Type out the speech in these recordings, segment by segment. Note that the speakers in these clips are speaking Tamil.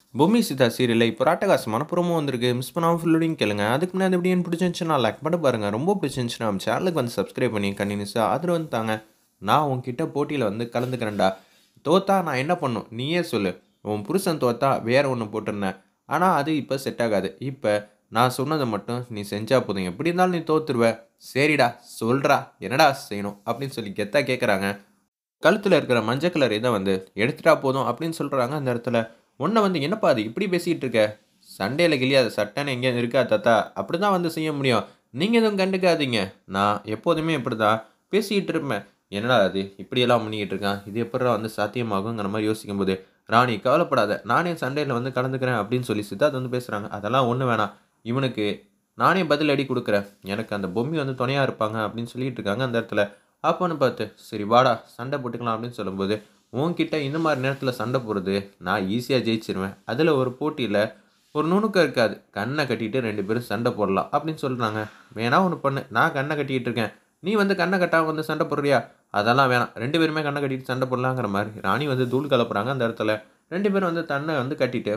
பொம்மி சீதா சீரியலில் இப்போ ராட்டகாசமான ப்ரோமோ வந்திருக்கு மிஸ் பண்ணாமல் ஃபுல்லோடையும் கேளுங்க அதுக்கு முன்னாடி எப்படி எனக்கு பிடிச்சிருந்துச்சுன்னா லைக் பண்ணி பாருங்கள் ரொம்ப பிடிச்சிருந்துச்சுன்னா நம்ம சேனலுக்கு வந்து சப்ஸ்கிரைப் பண்ணி கண்டினியூஸாக ஆதரவு வந்து தாங்க நான் உன்கிட்ட போட்டியில் வந்து கலந்துக்கிறேன்டா தோத்தா நான் என்ன பண்ணும் நீயே சொல்லு உன் புருஷன் தோத்தா வேற ஒன்று போட்டிருந்தேன் ஆனால் அது இப்போ செட் ஆகாது இப்போ நான் சொன்னதை மட்டும் நீ செஞ்சா போதும் எப்படி இருந்தாலும் நீ தோத்துருவ சரிடா சொல்றா என்னடா செய்யணும் அப்படின்னு சொல்லி கெத்தா கேட்குறாங்க கழுத்தில் இருக்கிற மஞ்சள் கலர் இதை வந்து எடுத்துட்டா போதும் அப்படின்னு சொல்கிறாங்க அந்த இடத்துல உன்னை வந்து என்னப்பா அது இப்படி பேசிகிட்டு இருக்க சண்டையில் கிளியாத சட்டைன்னு எங்கேயும் இருக்கா தாத்தா அப்படி தான் வந்து செய்ய முடியும் நீங்கள் எதுவும் கண்டுக்காதீங்க நான் எப்போதுமே இப்படி தான் பேசிக்கிட்டு இருப்பேன் என்னடா அது இப்படியெல்லாம் பண்ணிக்கிட்டு இருக்கான் இது எப்படா வந்து சாத்தியமாகுங்கிற மாதிரி யோசிக்கும் போது ராணி கவலைப்படாத நானே சண்டையில் வந்து கலந்துக்கிறேன் அப்படின்னு சொல்லி சித்தார்த் வந்து பேசுகிறாங்க அதெல்லாம் ஒன்றும் வேணாம் இவனுக்கு நானே பதில் அடி கொடுக்குறேன் எனக்கு அந்த பொம்மி வந்து துணையாக இருப்பாங்க அப்படின்னு சொல்லிட்டு இருக்காங்க அந்த இடத்துல அப்போன்னு பார்த்து சரி வாடா சண்டை போட்டுக்கலாம் அப்படின்னு சொல்லும்போது உன்கிட்ட இந்த மாதிரி நேரத்தில் சண்டை போடுறது நான் ஈஸியாக ஜெயிச்சிருவேன் அதில் ஒரு போட்டியில் ஒரு நுணுக்கம் இருக்காது கண்ணை கட்டிட்டு ரெண்டு பேரும் சண்டை போடலாம் அப்படின்னு சொல்கிறாங்க வேணா ஒன்று பண்ணு நான் கண்ணை கட்டிக்கிட்டு இருக்கேன் நீ வந்து கண்ணை கட்டாமல் வந்து சண்டை போடுறியா அதெல்லாம் வேணாம் ரெண்டு பேருமே கண்ணை கட்டிட்டு சண்டை போடலாங்கிற மாதிரி ராணி வந்து தூள் கலப்புறாங்க அந்த இடத்துல ரெண்டு பேரும் வந்து தன்னை வந்து கட்டிட்டு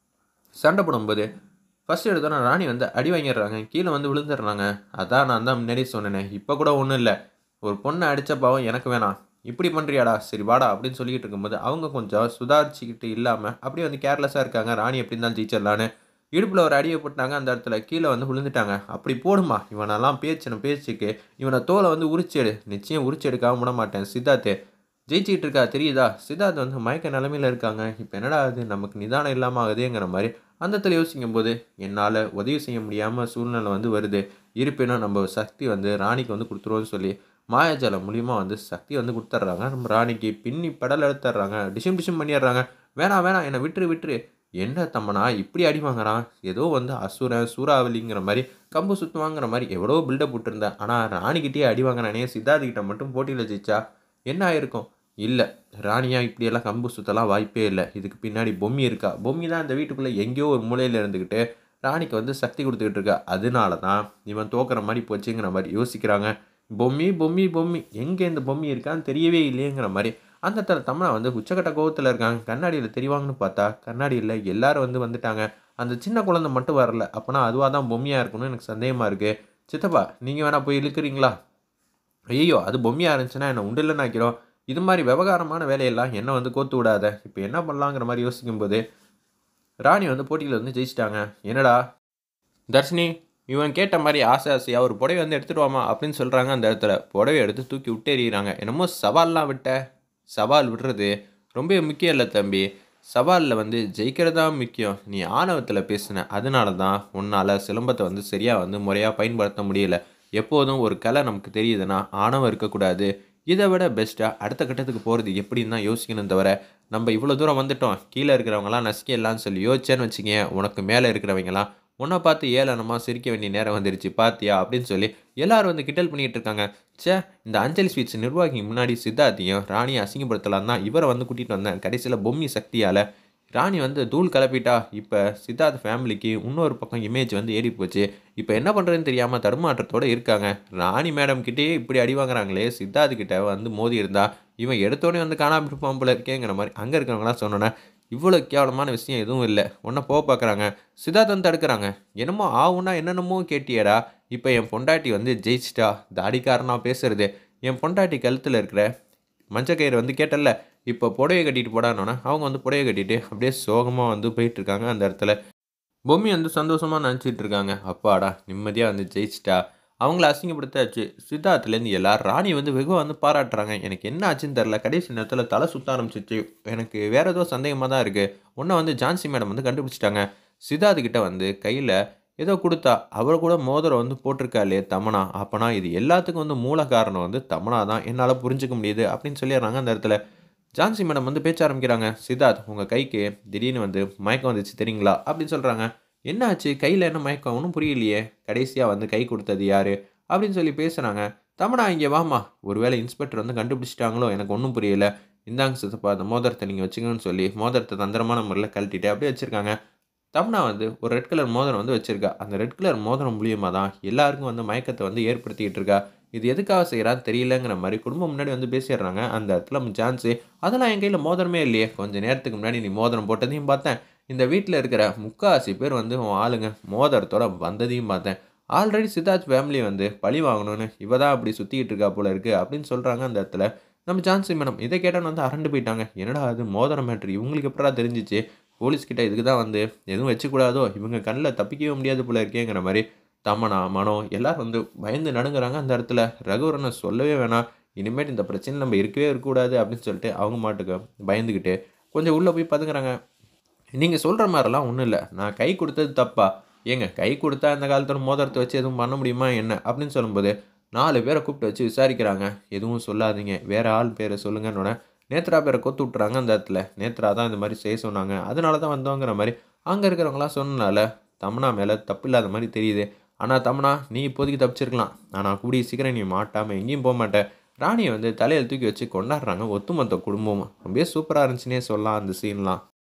சண்டை போடும்போது ஃபஸ்ட் எடுத்தோன்னா ராணி வந்து அடி வாங்கிடுறாங்க கீழே வந்து விழுந்துடுறாங்க அதான் நான் தான் முன்னாடியே சொன்னேனே இப்போ கூட ஒன்றும் இல்லை ஒரு பொண்ணை அடித்த பாவம் எனக்கு வேணாம் இப்படி பண்ணுறியாடா சரி வாடா அப்படின்னு சொல்லிக்கிட்டு இருக்கும்போது அவங்க கொஞ்சம் சுதாரிச்சுக்கிட்டு இல்லாமல் அப்படியே வந்து கேர்லெஸ்ஸாக இருக்காங்க ராணி எப்படி தான் ஜெயிச்சிடலான்னு இடுப்பில் ஒரு அடியை போட்டாங்க அந்த இடத்துல கீழே வந்து விழுந்துட்டாங்க அப்படி போடுமா இவனெல்லாம் பேச்சின பேச்சுக்கு இவனை தோலை வந்து உரிச்செடு நிச்சயம் உரிச்சு எடுக்காம விட மாட்டேன் சித்தார்த்து ஜெயிச்சிக்கிட்டு இருக்கா தெரியுதா சித்தார்த் வந்து மயக்க நிலமையில இருக்காங்க இப்போ என்னடா அது நமக்கு நிதானம் இல்லாமல் ஆகுதுங்கிற மாதிரி அந்த இடத்துல யோசிக்கும் போது என்னால் உதவி செய்ய முடியாமல் சூழ்நிலை வந்து வருது இருப்பினும் நம்ம சக்தி வந்து ராணிக்கு வந்து கொடுத்துருவோம்னு சொல்லி மாயாஜாலம் மூலியமாக வந்து சக்தி வந்து கொடுத்துட்றாங்க நம்ம ராணிக்கு பின்னி படல் எடுத்துட்றாங்க டிஷம் டிஷம் பண்ணிடுறாங்க வேணாம் வேணாம் என்னை விட்டுரு விட்டுரு என்ன தம்மனா இப்படி அடி வாங்குறான் ஏதோ வந்து அசுரன் சூறாவளிங்கிற மாதிரி கம்பு சுற்றுவாங்கிற மாதிரி எவ்வளோ பில்டப் விட்டுருந்தேன் ஆனால் ராணிக்கிட்டே அடி வாங்குறானே சித்தார்த்திக்கிட்ட மட்டும் போட்டியில் ஜெயிச்சா என்ன ஆயிருக்கும் இல்லை ராணியா இப்படியெல்லாம் கம்பு சுத்தலாம் வாய்ப்பே இல்லை இதுக்கு பின்னாடி பொம்மி இருக்கா பொம்மி தான் இந்த வீட்டுக்குள்ளே எங்கேயோ ஒரு மூலையில் இருந்துக்கிட்டு ராணிக்கு வந்து சக்தி கொடுத்துக்கிட்டு இருக்கா அதனால தான் இவன் தோக்குற மாதிரி போச்சுங்கிற மாதிரி யோசிக்கிறாங்க பொம்மி பொம்மி பொம்மி எங்கே இந்த பொம்மி இருக்கான்னு தெரியவே இல்லையேங்கிற மாதிரி அந்த இடத்துல தமிழா வந்து உச்சக்கட்ட கோவத்தில் இருக்காங்க கண்ணாடியில் தெரிவாங்கன்னு பார்த்தா கண்ணாடியில் எல்லாரும் வந்து வந்துட்டாங்க அந்த சின்ன குழந்தை மட்டும் வரல அப்போனா அதுவாக தான் பொம்மியாக இருக்கணும்னு எனக்கு சந்தேகமாக இருக்குது சித்தப்பா நீங்கள் வேணால் போய் இழுக்கிறீங்களா ஐயோ அது பொம்மையாக இருந்துச்சுன்னா என்னை உண்டில்லன்னு ஆக்கிறோம் இது மாதிரி விவகாரமான வேலையெல்லாம் என்ன வந்து கோத்து விடாத இப்போ என்ன பண்ணலாங்கிற மாதிரி யோசிக்கும்போது ராணி வந்து போட்டியில் வந்து ஜெயிச்சிட்டாங்க என்னடா தர்ஷினி இவன் கேட்ட மாதிரி ஆசை ஆசையாக ஒரு புடவை வந்து எடுத்துகிட்டு வாமா அப்படின்னு சொல்கிறாங்க அந்த இடத்துல புடவை எடுத்து தூக்கி விட்டு எறிகிறாங்க என்னமோ சவால்லாம் விட்ட சவால் விடுறது ரொம்ப முக்கியம் இல்லை தம்பி சவாலில் வந்து ஜெயிக்கிறது தான் முக்கியம் நீ ஆணவத்தில் பேசின அதனால தான் உன்னால் சிலம்பத்தை வந்து சரியாக வந்து முறையாக பயன்படுத்த முடியல எப்போதும் ஒரு கலை நமக்கு தெரியுதுன்னா ஆணவம் இருக்கக்கூடாது இதை விட பெஸ்ட்டாக அடுத்த கட்டத்துக்கு போகிறது எப்படின்னு தான் யோசிக்கணும் தவிர நம்ம இவ்வளோ தூரம் வந்துட்டோம் கீழே இருக்கிறவங்களாம் நசிக்கலாம்னு சொல்லி யோசிச்சேன்னு வச்சுக்கேன் உனக்கு மேலே இருக்கிறவங்களாம் உன்னை பார்த்து ஏளனமாக சிரிக்க வேண்டிய நேரம் வந்துருச்சு பாத்தியா அப்படின்னு சொல்லி எல்லாரும் வந்து கிண்டல் பண்ணிகிட்டு இருக்காங்க ச்சே இந்த அஞ்சலி ஸ்வீட்ஸ் நிர்வாகி முன்னாடி சித்தார்த்தையும் ராணியை அசிங்கப்படுத்தலாம் தான் இவரை வந்து கூட்டிகிட்டு வந்தேன் கடைசியில் பொம்மி சக்தியால் ராணி வந்து தூள் கிளப்பிட்டா இப்போ சித்தார்த் ஃபேமிலிக்கு இன்னொரு பக்கம் இமேஜ் வந்து ஏறி போச்சு இப்போ என்ன பண்ணுறதுன்னு தெரியாமல் தடுமாற்றத்தோடு இருக்காங்க ராணி மேடம் கிட்டேயே இப்படி அடி வாங்குறாங்களே சித்தார்த் கிட்ட வந்து மோதி இருந்தா இவன் எடுத்தோடனே வந்து காணாமல் இருப்பான் போல இருக்கேங்கிற மாதிரி அங்கே இருக்கிறவங்களாம் சொன்னோன்னே இவ்வளோ கேவலமான விஷயம் எதுவும் இல்லை ஒன்றை போக பார்க்குறாங்க சித்தார்த் வந்து தடுக்கிறாங்க என்னமோ ஆகுன்னா என்னென்னமோ கேட்டியடா இப்போ என் பொண்டாட்டி வந்து ஜெயிச்சிட்டா தாடிக்காரனாக பேசுறது என் பொண்டாட்டி கழுத்தில் இருக்கிற மஞ்சக்கயிறு வந்து கேட்டல இப்போ புடவை கட்டிட்டு போடானோன்னா அவங்க வந்து புடவை கட்டிட்டு அப்படியே சோகமாக வந்து போயிட்டுருக்காங்க அந்த இடத்துல பொம்மி வந்து சந்தோஷமாக நினச்சிட்டு இருக்காங்க அப்பாடா நிம்மதியாக வந்து ஜெயிச்சிட்டா அவங்கள அசிங்கப்படுத்தாச்சு சித்தார்த்துலேருந்து எல்லாரும் ராணி வந்து வெகுவாக வந்து பாராட்டுறாங்க எனக்கு என்ன ஆச்சுன்னு தெரில கடைசி நேரத்தில் தலை சுத்த ஆரம்பிச்சிச்சு எனக்கு வேற ஏதோ சந்தேகமாக தான் இருக்குது ஒன்றை வந்து ஜான்சி மேடம் வந்து கண்டுபிடிச்சிட்டாங்க சித்தார்த்து கிட்ட வந்து கையில் ஏதோ கொடுத்தா அவர் கூட மோதிரம் வந்து போட்டிருக்காளே தமனா அப்போனா இது எல்லாத்துக்கும் வந்து மூல காரணம் வந்து தமனா தான் என்னால் புரிஞ்சுக்க முடியுது அப்படின்னு சொல்லிடுறாங்க அந்த இடத்துல ஜான்சி மேடம் வந்து பேச்ச ஆரம்பிக்கிறாங்க சித்தார்த் உங்கள் கைக்கு திடீர்னு வந்து மயக்கம் வந்துச்சு தெரியுங்களா அப்படின்னு சொல்கிறாங்க என்ன ஆச்சு கையில் என்ன மயக்கம் ஒன்றும் புரியலையே கடைசியாக வந்து கை கொடுத்தது யார் அப்படின்னு சொல்லி பேசுகிறாங்க தமனா இங்கே வாமா ஒருவேளை இன்ஸ்பெக்டர் வந்து கண்டுபிடிச்சிட்டாங்களோ எனக்கு ஒன்றும் புரியல இந்தாங்க சித்தப்பா அந்த மோதிரத்தை நீங்கள் வச்சுக்கணும்னு சொல்லி மோதிரத்தை தந்திரமான முறையில் கழட்டிட்டு அப்படியே வச்சுருக்காங்க தம்னா வந்து ஒரு ரெட் கலர் மோதிரம் வந்து வச்சுருக்கா அந்த ரெட் கலர் மோதிரம் மூலியமாக தான் எல்லாருக்கும் வந்து மயக்கத்தை வந்து ஏற்படுத்திக்கிட்டு இருக்கா இது எதுக்காக செய்கிறான்னு தெரியலங்கிற மாதிரி குடும்பம் முன்னாடி வந்து பேசிடுறாங்க அந்த இடத்துல சான்ஸு அதெல்லாம் என் கையில் மோதிரமே இல்லையே கொஞ்சம் நேரத்துக்கு முன்னாடி நீ மோதிரம் போட்டதையும் பார்த்தேன் இந்த வீட்டில் இருக்கிற முக்காவாசி பேர் வந்து உன் ஆளுங்க மோதிரத்தோட வந்ததையும் பார்த்தேன் ஆல்ரெடி சித்தார்த் ஃபேமிலி வந்து பழி வாங்கணும்னு இவ தான் அப்படி சுற்றிக்கிட்டு இருக்கா போல இருக்குது அப்படின்னு சொல்கிறாங்க அந்த இடத்துல நம்ம ஜான்சி மேடம் இதை கேட்டோன்னு வந்து அரண்டு போயிட்டாங்க என்னடா அது மோதிரம் மேட்ரு இவங்களுக்கு எப்படா தெரிஞ்சிச்சு போலீஸ்கிட்ட இதுக்கு தான் வந்து எதுவும் வச்சுக்கூடாதோ இவங்க கண்ணில் தப்பிக்கவே முடியாது போல இருக்கேங்கிற மாதிரி தமனா மனோ எல்லாரும் வந்து பயந்து நடுங்குறாங்க அந்த இடத்துல ரகுவரனை சொல்லவே வேணாம் இனிமேட்டு இந்த பிரச்சனை நம்ம இருக்கவே இருக்கக்கூடாது அப்படின்னு சொல்லிட்டு அவங்க மாட்டுக்கு பயந்துக்கிட்டு கொஞ்சம் உள்ளே போய் பதுங்குறாங்க நீங்கள் சொல்கிற மாதிரிலாம் ஒன்றும் இல்லை நான் கை கொடுத்தது தப்பா ஏங்க கை கொடுத்தா இந்த காலத்தில் மோதிரத்தை வச்சு எதுவும் பண்ண முடியுமா என்ன அப்படின்னு சொல்லும்போது நாலு பேரை கூப்பிட்டு வச்சு விசாரிக்கிறாங்க எதுவும் சொல்லாதீங்க வேறு ஆள் பேரை சொல்லுங்கன்னொட நேத்ரா பேரை கொத்து விட்றாங்க அந்த இடத்துல நேத்ரா தான் இந்த மாதிரி செய்ய சொன்னாங்க அதனால தான் வந்தோங்கிற மாதிரி அங்கே இருக்கிறவங்களாம் சொன்னனால தமனா மேலே தப்பு இல்லாத மாதிரி தெரியுது ஆனால் தமனா நீ இப்போதைக்கு தப்பிச்சிருக்கலாம் ஆனால் கூடிய சீக்கிரம் நீ மாட்டாமல் எங்கேயும் போக மாட்டேன் ராணியை வந்து தலையில் தூக்கி வச்சு கொண்டாடுறாங்க ஒத்துமொத்த குடும்பமும் ரொம்பவே சூப்பராக இருந்துச்சுன்னே சொல்லலாம் அந்த சீன்லாம்